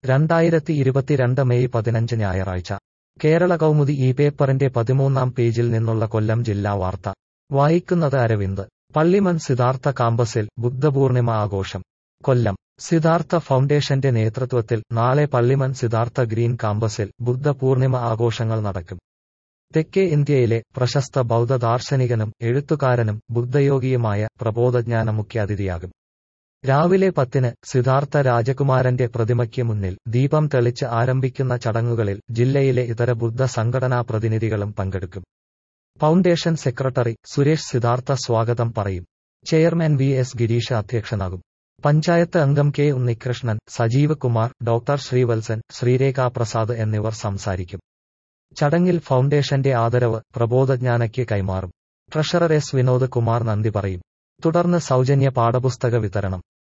രണ്ടായിരത്തി ഇരുപത്തിരണ്ട് മെയ് പതിനഞ്ച് ഞായറാഴ്ച കേരള കൗമുദി ഈ പേപ്പറിന്റെ പതിമൂന്നാം പേജിൽ നിന്നുള്ള കൊല്ലം ജില്ലാ വാർത്ത വായിക്കുന്നത് അരവിന്ദ് പള്ളിമൺ സിദ്ധാർത്ഥ കാമ്പസിൽ ബുദ്ധപൂർണിമ ആഘോഷം കൊല്ലം സിദ്ധാർത്ഥ ഫൗണ്ടേഷന്റെ നേതൃത്വത്തിൽ നാളെ പള്ളിമൺ സിദ്ധാർത്ഥ ഗ്രീൻ കാമ്പസിൽ ബുദ്ധപൂർണിമ ആഘോഷങ്ങൾ നടക്കും തെക്കേ ഇന്ത്യയിലെ പ്രശസ്ത ബൗദ്ധ ദാർശനികനും എഴുത്തുകാരനും ബുദ്ധയോഗിയുമായ പ്രബോധജ്ഞാന മുഖ്യാതിഥിയാകും രാവിലെ പത്തിന് സിദ്ധാർത്ഥ രാജകുമാരന്റെ പ്രതിമയ്ക്ക് മുന്നിൽ ദീപം തെളിച്ച് ആരംഭിക്കുന്ന ചടങ്ങുകളിൽ ജില്ലയിലെ ഇതര ബുദ്ധ സംഘടനാ പ്രതിനിധികളും പങ്കെടുക്കും ഫൗണ്ടേഷൻ സെക്രട്ടറി സുരേഷ് സിദ്ധാർത്ഥ സ്വാഗതം പറയും ചെയർമാൻ വി എസ് ഗിരീഷ് അധ്യക്ഷനാകും പഞ്ചായത്ത് അംഗം കെ ഉണ്ണികൃഷ്ണൻ സജീവ് കുമാർ ഡോക്ടർ ശ്രീവത്സൻ ശ്രീരേഖ പ്രസാദ് എന്നിവർ സംസാരിക്കും ചടങ്ങിൽ ഫൗണ്ടേഷന്റെ ആദരവ് പ്രബോധജ്ഞാനയ്ക്ക് കൈമാറും ട്രഷറർ എസ് വിനോദ് കുമാർ നന്ദി പറയും തുടർന്ന് സൗജന്യ പാഠപുസ്തക വിതരണം